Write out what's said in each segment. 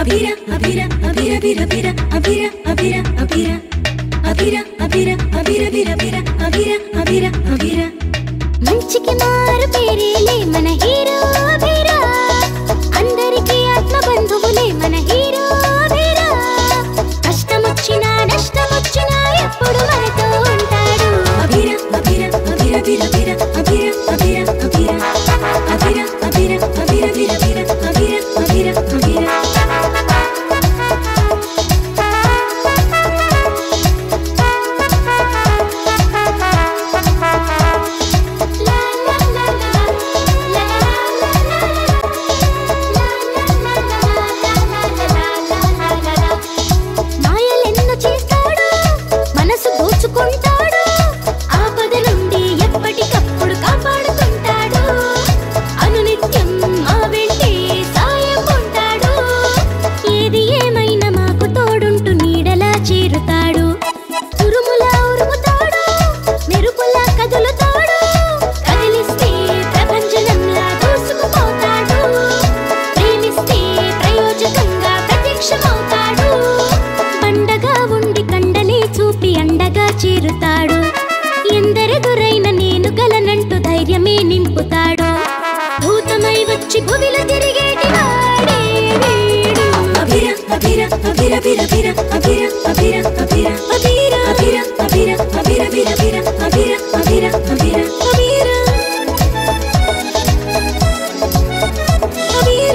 అభిర అభిర అభిర బిర బిర అభిర అభిర అభిర అభిర అభిర అభిర బిర బిర అభిర అభిర అభిర మంచికి మారు పేరేలే మన హీరో అభిరా అందరికీ ఆత్మ బంధువులే మన హీరో అభిరా కష్టమొచ్చినా నష్టమొచ్చినా ఎప్పుడు మనతో ఉంటాడు అభిర అభిర అభిర బిర బిర అభిర అభిర అభిర అభిర అభిర అభిర బిర బిర అభిర అభిర అభిర లా లా లా లా లా మాయలెన్నో చేస్తాడు మనసు దోచుకుంటాడు ఆపద నుండి ఎప్పటికప్పుడు కాపాడుతుంటాడు అనునిత్యం మా వెంటే సాయం ఉంటాడు ఏది ఏమైనా మాకు తోడుంటూ నీడలా చేరుతాడు ఉరుములా ఉరుముతాడు మెరుపులా కదులుతాడు కదిలిస్తే ప్రపంచనంలా దూసుకుపోతాడు ప్రేమిస్తే ప్రయోజకంగా ప్రత్యక్షమవుతాడు పండగా ఉండి కండనే చూపి అండగా చేరుతాడు ఎందరెదురైన నేను గలనంటూ ధైర్యమే నింపుతాడు భూతమై వచ్చి భువిలో తిరిగేటి వాడే వీడు అభిర అభిర అభిర బిర బిర అభిర అభిర అభిర అభిర అభిర అభిర అభిర బిర బిర అభిర అభిర అభిర అభిర అభిర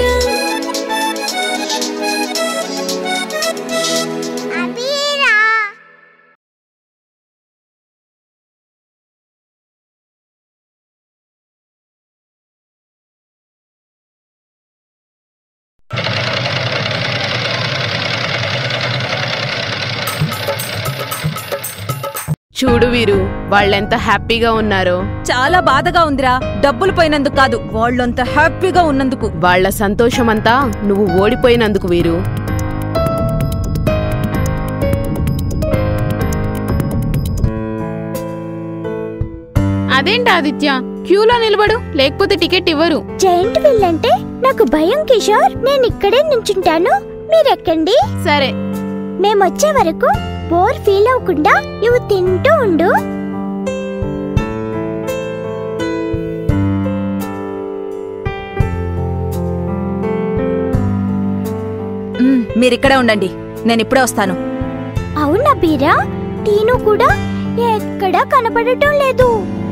చూడు వీరు వాళ్ళెంత హ్యాపీగా ఉన్నారో చాలా బాధగా ఉందిరా డబ్బులు పోయినందుకు కాదు వాళ్ళంత హ్యాపీగా ఉన్నందుకు వాళ్ళ సంతోషమంతా నువ్వు ఓడిపోయినందుకు వీరు అదేంటి ఆదిత్య క్యూలో నిలబడు లేకపోతే టికెట్ ఇవ్వరు జైంట్ విల్ అంటే నాకు భయం కిషోర్ నేను ఇక్కడే నుంచుంటాను మీరెక్కండి సరే మేమొచ్చే వరకు బోర్ ఫీల్ అవ్వకుండా ఇవి తింటూ ఉండు మ్, మీరిక్కడే ఉండండి నేను ఇప్పుడే వస్తాను అవునా బీరా టీను కూడా ఎక్కడా కనపడటం లేదు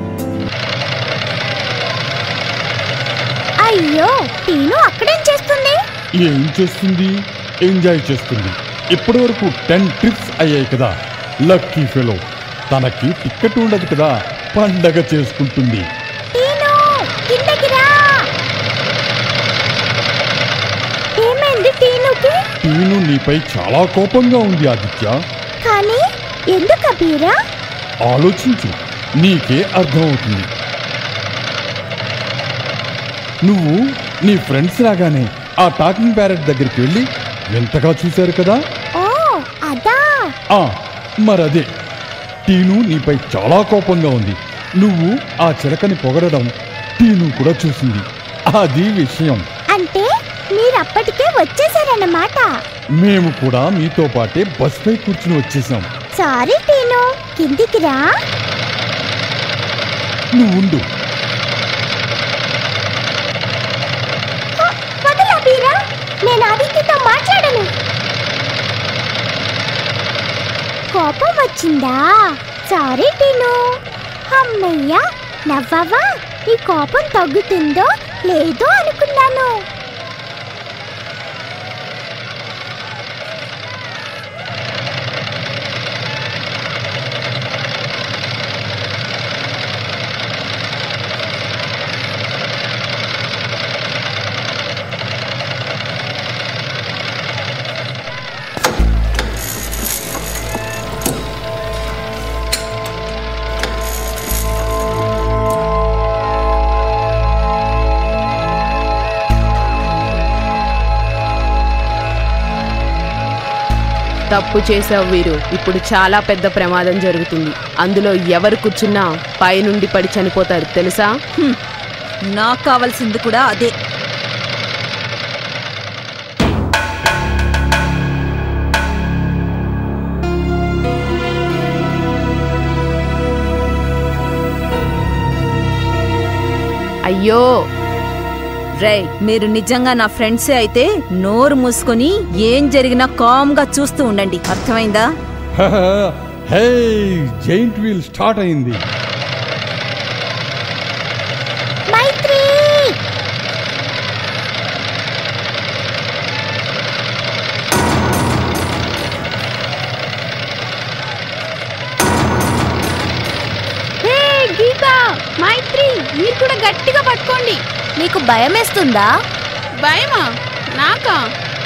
అయ్యో టీను అక్కడేం చేస్తుంది ఏం చేస్తుంది ఎంజాయ్ చేస్తుంది ఇప్పటి వరకు టెన్ ట్రిప్స్ అయ్యాయి కదా లక్కీ ఫెలో తనకి టికెట్ ఉండదు కదా పండగ చేసుకుంటుంది టీను కిందకి రా ఏమైంది టీనుకి టీను నీపై చాలా కోపంగా ఉంది ఆదిత్య కానీ ఎందుకు బీరా ఆలోచించు నీకే అర్థమవుతుంది నువ్వు నీ ఫ్రెండ్స్ లాగానే ఆ టాకింగ్ ప్యారెట్ దగ్గరికి వెళ్ళి ఎంతగా చూశారు కదా ఓ అదా ఆ మరదే టీను నీపై చాలా కోపంగా ఉంది నువ్వు ఆ చిలకని పొగడడం టీను కూడా చూసింది అది విషయం అంటే మీరు అప్పటికే వచ్చేసారన్నమాట మేము కూడా మీతో పాటే బస్పై కూర్చుని వచ్చేసాం సారీ టీను కిందికి రా నువ్వు ఉండు వదలా బీరా నేను ఆదిత్యతో మాట్లాడను కోపం వచ్చిందా సారీ టీను అమ్మయ్యా నవ్వవా నీ కోపం తగ్గుతుందో లేదో అనుకున్నాను తప్పు చేసావు వీరు ఇప్పుడు చాలా పెద్ద ప్రమాదం జరుగుతుంది అందులో ఎవరు కూర్చున్నా పైనుండి పడి చనిపోతారు తెలుసా నాకు కావాల్సింది కూడా అదే అయ్యో రేయ్ మీరు నిజంగా నా ఫ్రెండ్సే అయితే నోరు మూసుకొని ఏం జరిగినా కామ్గా చూస్తూ ఉండండి అర్థమైందా హే జైంట్ వీల్ స్టార్ట్ అయింది మైత్రి హే గీత మైత్రి మీరు కూడా గట్టిగా పట్టుకోండి నీకు భయం వేస్తుందా భయమా నాకా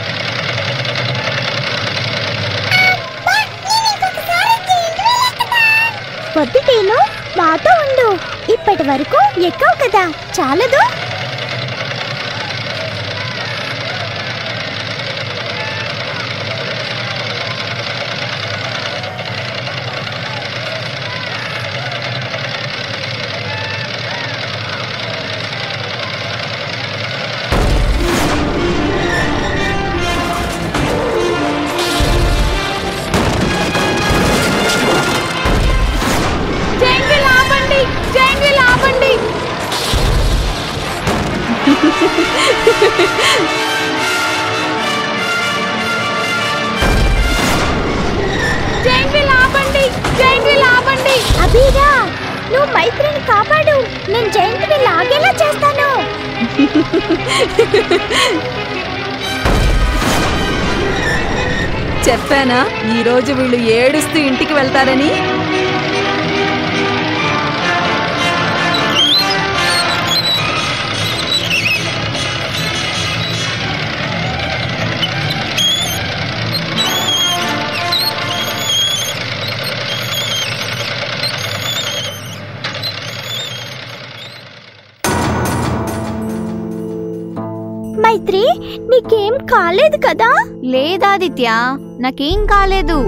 పొద్దుటేను మాతో ఉండు ఇప్పటి వరకు ఎక్కవు కదా చాలదు జైన్ వీల్ ఆపండి జైన్ వీల్ ఆపండి జైన్ వీల్ ఆపండి జైన్ వీల్ ఆపండి అభిరా నువ్వు మైత్రిని కాపాడు నేను జైంట్ ని లాగేలా చేస్తాను చెప్పానా ఈ రోజు వీళ్ళు ఏడుస్తూ ఇంటికి వెళ్తారని మైత్రి నీకేం కాలేదు కదా లేదాదిత్య నాకేం కాలేదు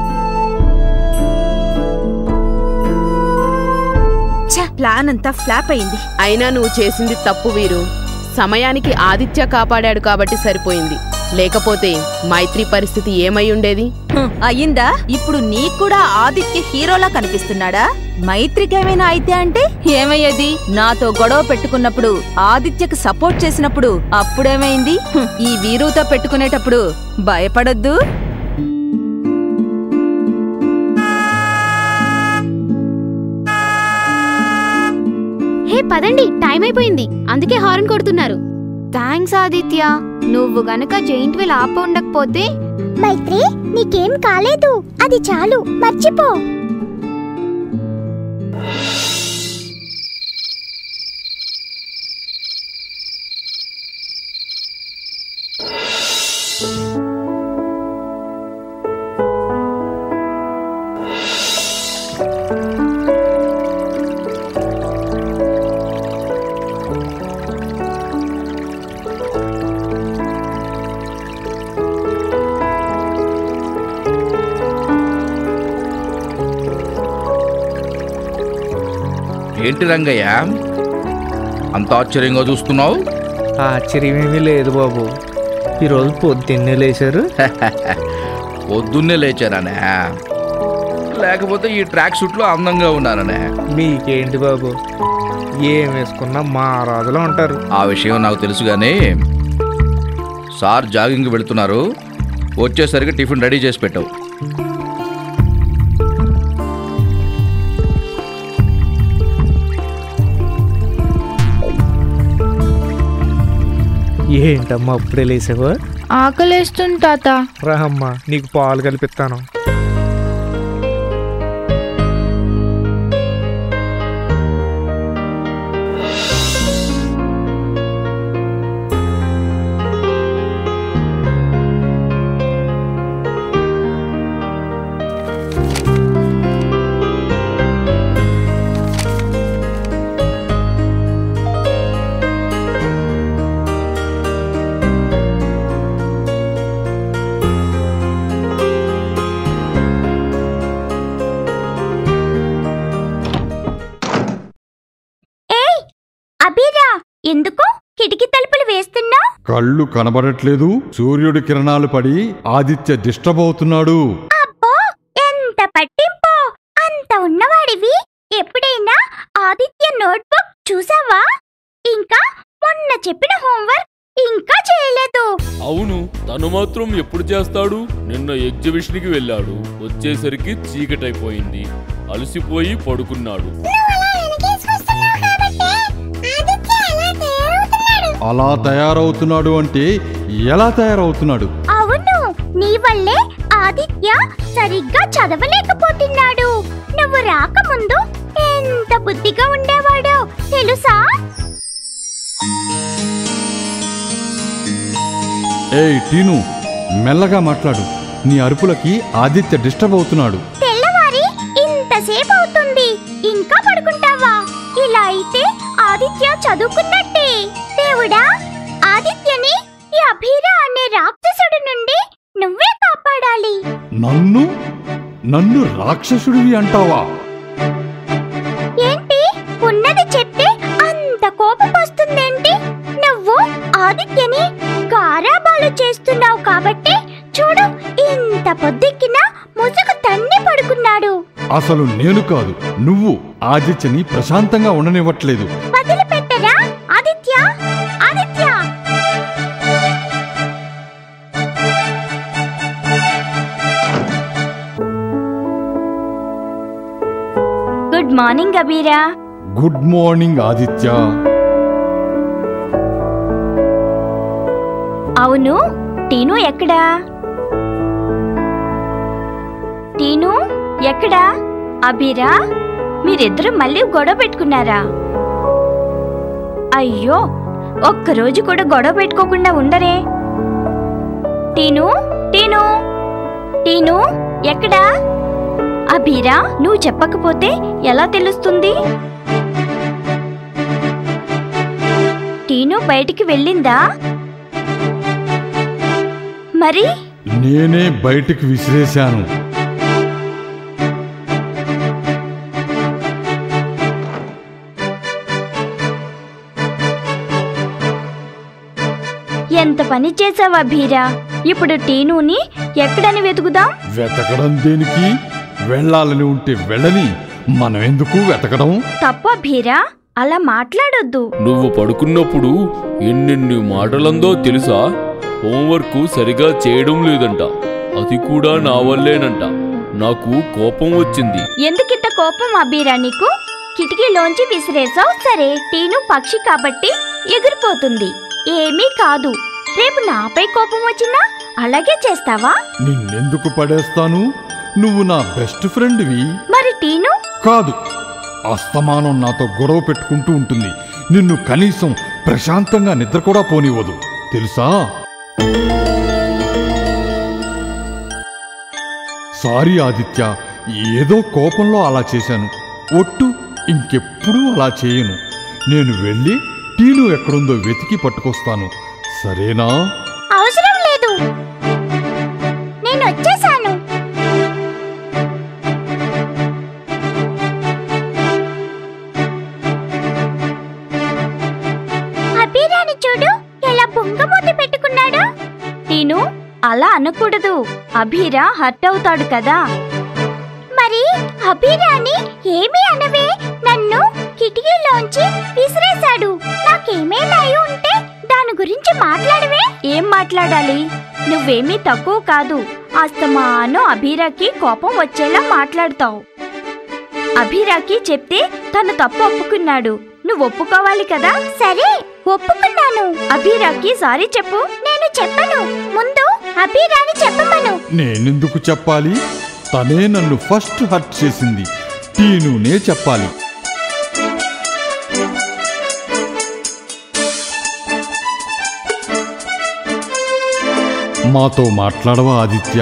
ఛ, ప్లాన్ అంతా ఫ్లాప్ అయింది అయినా నువ్వు చేసింది తప్పు వీరు సమయానికి ఆదిత్య కాపాడాడు కాబట్టి సరిపోయింది లేకపోతే మైత్రి పరిస్థితి ఏమై ఉండేది హ్మ్, అయ్యిందా ఇప్పుడు నీకు కూడా ఆదిత్య హీరోలా కనిపిస్తున్నాడా మైత్రికేమైనా అయితే అంటే ఏమయ్యేది నాతో గొడవ పెట్టుకున్నప్పుడు ఆదిత్యకు సపోర్ట్ చేసినప్పుడు అప్పుడేమైంది హ్మ్, ఈ వీరుతో పెట్టుకునేటప్పుడు భయపడొద్దు హే పదండి టైం అయిపోయింది అందుకే హార్న్ కొడుతున్నారు థ్యాంక్స్ ఆదిత్య నువ్వు గనక జైంట్ వీల్ ఆప ఉండకపోతే మైత్రి నీకేం కాలేదు అది చాలు మర్చిపో ఏంటి రంగయ్య అంత ఆశ్చర్యంగా చూస్తున్నావు ఆశ్చర్యమేమీ లేదు బాబు ఈరోజు పొద్దున్నే లేచారు పొద్దున్నే లేచాననే లేకపోతే ఈ ట్రాక్ సూట్లో అందంగా ఉన్నాననే మీకేంటి బాబు ఏం వేసుకున్నా మా రాజులో ఉంటారు ఆ విషయం నాకు తెలుసు కానీ సార్ జాగింగ్ వెళుతున్నారు వచ్చేసరికి టిఫిన్ రెడీ చేసి పెట్టావు ఏంటమ్మా అప్పుడే లేసావా ఆకలేస్తుంది తాత రామ్మా నీకు పాలు కల్పిస్తాను అభిరా ఎందుకు కిటికీ తలుపులు వేస్తున్నా కళ్ళు కనబడట్లేదు సూర్యుడి కిరణాలు పడి ఆదిత్య డిస్టర్బ్ అవుతున్నాడు అబ్బో ఎంత పట్టింపు అంత ఉన్నవాడివి ఎప్పుడైనా ఆదిత్య నోట్బుక్ చూసావా ఇంకా మొన్న చెప్పిన హోంవర్క్ ఇంకా చేయలేదు అవును తను మాత్రం ఎప్పుడు చేస్తాడు నిన్న ఎగ్జిబిషన్కి వెళ్ళాడు వచ్చేసరికి చీకటైపోయింది అలసిపోయి పడుకున్నాడు అలా తయారవుతున్నాడు అంటే ఎలా తయారవుతున్నాడు అవును నీ వల్లే ఆదిత్య సరిగ్గా చదవలేకపోతున్నాడు నువ్వు రాకముందు ఎంత బుద్ధిగా ఉండేవాడో తెలుసా ఏయ్ టీను మెల్లగా మాట్లాడు నీ అరుపులకి ఆదిత్య డిస్టర్బ్ అవుతున్నాడు తెల్లవారి ఇంతసేపు అవుతుంది ఇంకా పడుకుంటావా ఇలా అయితే ఆదిత్య చదువుకున్నట్టే దేవుడా ఆదిత్యని ఈ అభిరా అనే రాక్షసుడి నుండి నువ్వే కాపాడాలి నన్ను నన్ను రాక్షసుడివి అంటావా ఏంటి ఉన్నది చెప్తే అంత కోపం వస్తుందేంటి నువ్వు ఆదిత్యని గారాబాలు చేస్తున్నావు కాబట్టి చూడు ఇంత పొద్దుకిన ముసుగు తన్ని పడుకున్నాడు అసలు నేను కాదు నువ్వు ఆదిత్యని ప్రశాంతంగా ఉండనివ్వట్లేదు వదిలిపెట్టరా Aditya Aditya good morning Abira good morning Aditya అవును టీను ఎక్కడా టీను ఎక్కడా అబీరా మీరిద్దరు మళ్ళీ గొడవ పెట్టుకున్నారా అయ్యో ఒక్కరోజు కూడా గొడవ పెట్టుకోకుండా ఉండరే టీను టీను టీను ఎక్కడా అబీరా నువ్వు చెప్పకపోతే ఎలా తెలుస్తుంది టీను బయటికి వెళ్ళిందా మరి నేనే బయటికి విసిరేశాను ఎంత పని చేసావా భీరా ఇప్పుడు టీనుని ఎక్కడని వెతుకుదాం వెతకడం దేనికి వెళ్ళాలని ఉంటే వెళ్ళని మనం ఎందుకు వెతకడం తప్ప భీరా అలా మాట్లాడొద్దు నువ్వు పడుకున్నప్పుడు ఎన్నెన్ని మాటలందో తెలుసా హోంవర్క్ సరిగా చేయడం లేదంట అది కూడా నా వల్లేనంట నాకు కోపం వచ్చింది ఎందుకింత కోపం అబీరా నీకు కిటికీలోంచి విసిరేసావు సరే టీను పక్షి కాబట్టి ఎగిరిపోతుంది ఏమీ కాదు రేపు నాపై కోపం వచ్చినా అలాగే చేస్తావా నిన్నెందుకు పడేస్తాను నువ్వు నా బెస్ట్ ఫ్రెండ్వి మరి టీను కాదు అస్తమానం నాతో గొడవ పెట్టుకుంటూ ఉంటుంది నిన్ను కనీసం ప్రశాంతంగా నిద్ర కూడా పోనివ్వదు తెలుసా సారీ ఆదిత్య ఏదో కోపంలో అలా చేశాను ఒట్టు ఇంకెప్పుడూ అలా చేయను నేను వెళ్ళి టీను ఎక్కడుందో వెతికి పట్టుకొస్తాను సరేనా అవసరం లేదు నేను వచ్చేసాను అభిరాని చూడు ఎలా బొంగమూతి పెట్టుకున్నాడు నేను అలా అనకూడదు అభిరా హర్ట్ అవుతాడు కదా మరి అభిరాని ఏమీ అనవే నన్ను కిటికీలోంచి విసిరేశాడు నాకేమైనా అయి ఉంటే దాని గురించి మాట్లాడవే ఏం మాట్లాడాలి నువ్వేమీ తక్కువ కాదు అస్తమాను అభిరాకి కోపం వచ్చేలా మాట్లాడతావు అభిరాకి చెప్తే తను తప్పు ఒప్పుకున్నాడు నువ్వు ఒప్పుకోవాలి కదా సరే ఒప్పుకున్నాను అభిరాకి సారీ చెప్పు నేను చెప్పను ముందు అభిరాని చెప్పమను నేనెందుకు చెప్పాలి తనే నన్ను ఫస్ట్ హర్ట్ చేసింది టీనునే చెప్పాలి మాతో మాట్లాడవా ఆదిత్య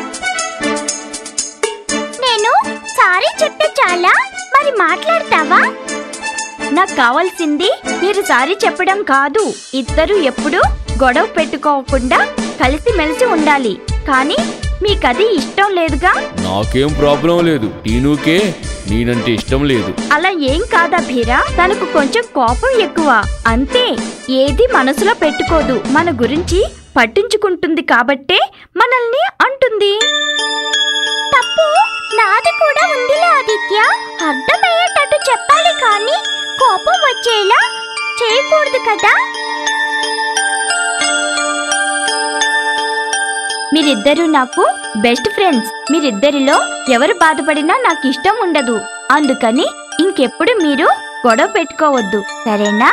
నేను సారీ చెప్తే చాలా మరి మాట్లాడతావా నాకు కావాల్సింది మీరు సారీ చెప్పడం కాదు ఇద్దరు ఎప్పుడు గొడవ పెట్టుకోకుండా కలిసిమెలిసి ఉండాలి కానీ మీకది ఇష్టం లేదుగా నాకేం ప్రాబ్లం లేదు టీనుకే నేనంటే ఇష్టం లేదు అలా ఏం కాదా భీరా తనకు కొంచెం కోపం ఎక్కువ అంతే ఏది మనసులో పెట్టుకోదు మన గురించి పట్టించుకుంటుంది కాబట్టే మనల్ని అంటుంది తప్పు తప్పు నాది కూడా ఉందిలే ఆదిత్య అర్థమయ్యేటట్టు చెప్పాలి కానీ కోపం వచ్చేలా చేయకూడదు కదా మీరిద్దరూ నాకు బెస్ట్ ఫ్రెండ్స్ మీరిద్దరిలో ఎవరు బాధపడినా నాకు ఇష్టం ఉండదు అందుకని ఇంకెప్పుడు మీరు గొడవ పెట్టుకోవద్దు సరేనా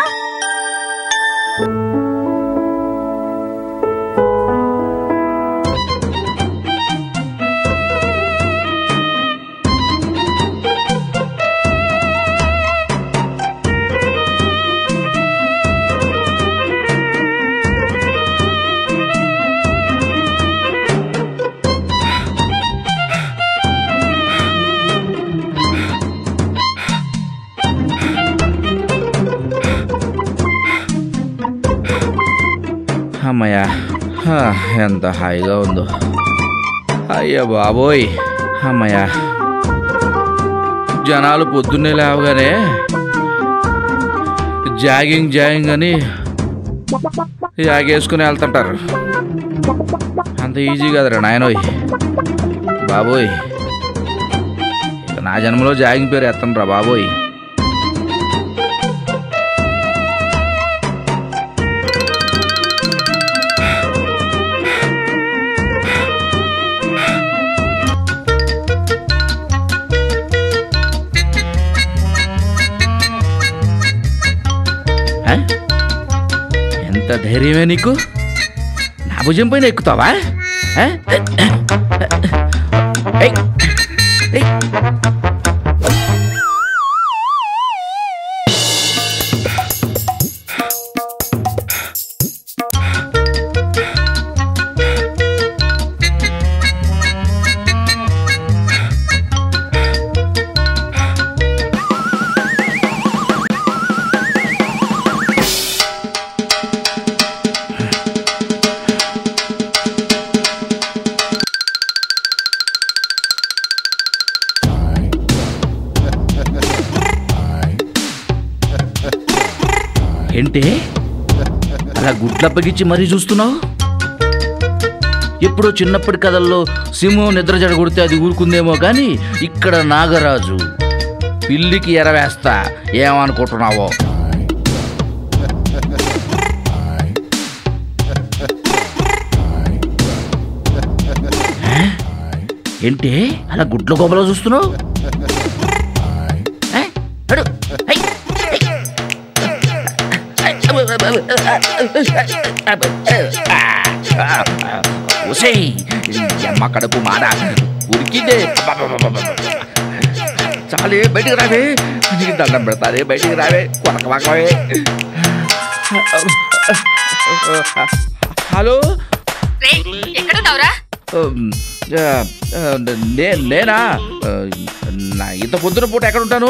అమ్మయ్యా హా, ఎంత హాయిగా ఉందో అయ్యా బాబోయ్ అమ్మయ్యా జనాలు పొద్దున్నే లేవగానే జాగింగ్ జాగింగ్ అని యాగేసుకుని వెళ్తుంటారు అంత ఈజీ కదరా నాయనోయ్ బాబోయ్ ఇక నా జన్మలో జాగింగ్ పేరు ఎత్తండ్రా బాబోయ్ ఆ? ఎంత ధైర్యమే నీకు నా భుజం పైన ఎక్కుతావా ఆ? ఏయ్! ఏయ్! ఏంటి అలా గుడ్లప్పగిచ్చి మరీ చూస్తున్నావు ఎప్పుడో చిన్నప్పటి కథల్లో సింహం నిద్ర జడగొడితే అది ఊరుకుందేమో కానీ ఇక్కడ నాగరాజు పిల్లికి ఎరవేస్తా ఏమనుకుంటున్నావో ఆ? ఏంటి అలా గుడ్ల గోబలో చూస్తున్నావు ఆ? నడు. హై. ఒసేయ్ అమ్మ కడుపు మాడ ఉరికిందే చాలే బయటికి రావే నీకు దండం పెడతానే బయటికి రావే కొనక వాకవే హలో ఎక్కడున్నావురా ఉమ్, ఆ, ఆ, నే నేనా ఆ, నా ఇంత పొద్దున పూట ఎక్కడ ఉంటాను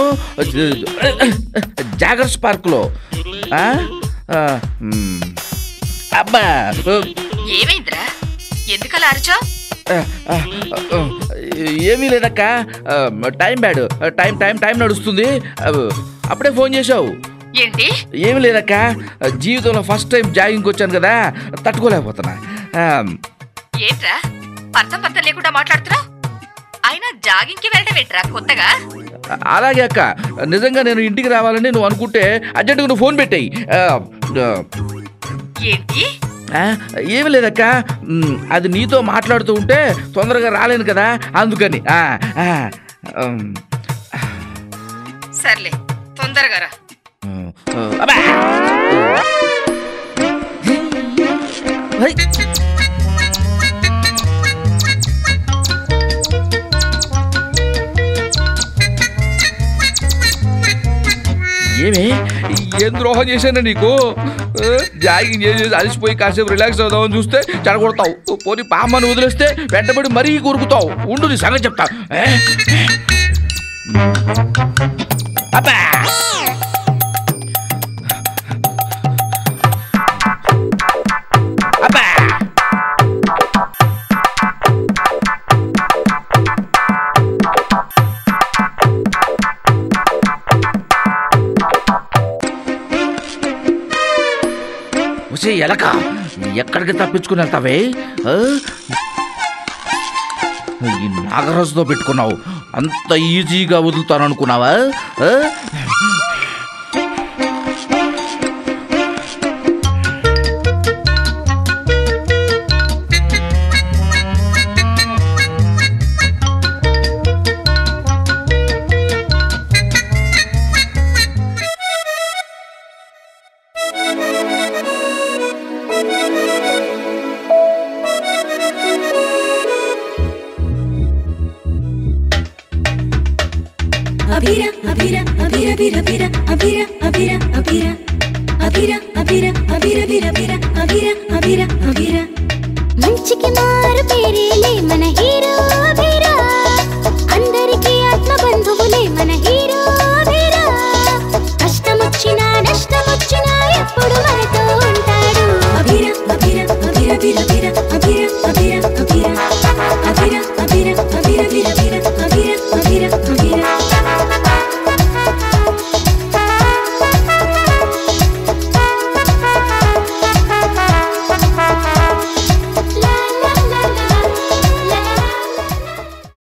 జాగర్స్ పార్క్లో ఆ? ఆ, ఉమ్, అబ్బా ఏమైందిరా ఎందుకలా అరిచావు ఆ, ఆ, ఆ, ఏమీ లేదక్క ఆ, time bad time time time నడుస్తుంది ఆ, అప్పుడే ఫోన్ చేశావు ఏంటి ఏమీ లేదక్క జీవితంలో ఫస్ట్ టైం జాగింగ్కి వచ్చాను కదా తట్టుకోలేకపోతున్నా ఆ, ఏంట్రా అర్థం పర్థం లేకుండా మాట్లాడుతున్నావు అయినా జాగింగ్ కి వెళ్ళడం ఏంట్రా కొత్తగా అలాగే అక్క నిజంగా నేను ఇంటికి రావాలని నువ్వు అనుకుంటే అర్జెంటుగా నువ్వు ఫోన్ పెట్టాయి ఏంటి ఏమి లేదక్క మ్, అది నీతో మాట్లాడుతూ ఉంటే తొందరగా రాలేను కదా అందుకని ఆ, ఆ, ఉమ్, సర్లే తొందరగా రా ఆ, అబ్బా! హై! ఏమే ఏం ద్రోహం చేశాను నీకు ఆ, జాగింగ్ చేసి అలసిపోయి కాసేపు రిలాక్స్ అవుదామని చూస్తే చెడగొడతావు పోనీ పామ్మని వదిలేస్తే వెంటబడి మరీ కొరుకుతావు ఉండు నీ సంగతి చెప్తా ఏ? అబ్బా! అబ్బా! ఒసే ఎలక ఎక్కడికి తప్పించుకుని వెళ్తావే ఆ? ఈ నాగరాజుతో పెట్టుకున్నావు అంత ఈజీగా వదులుతాను అనుకున్నావా ఆ? అభిర అభిర అభిర బిర బిర అభిర అభిర అభిర అభిర అభిర అభిర బిర బిర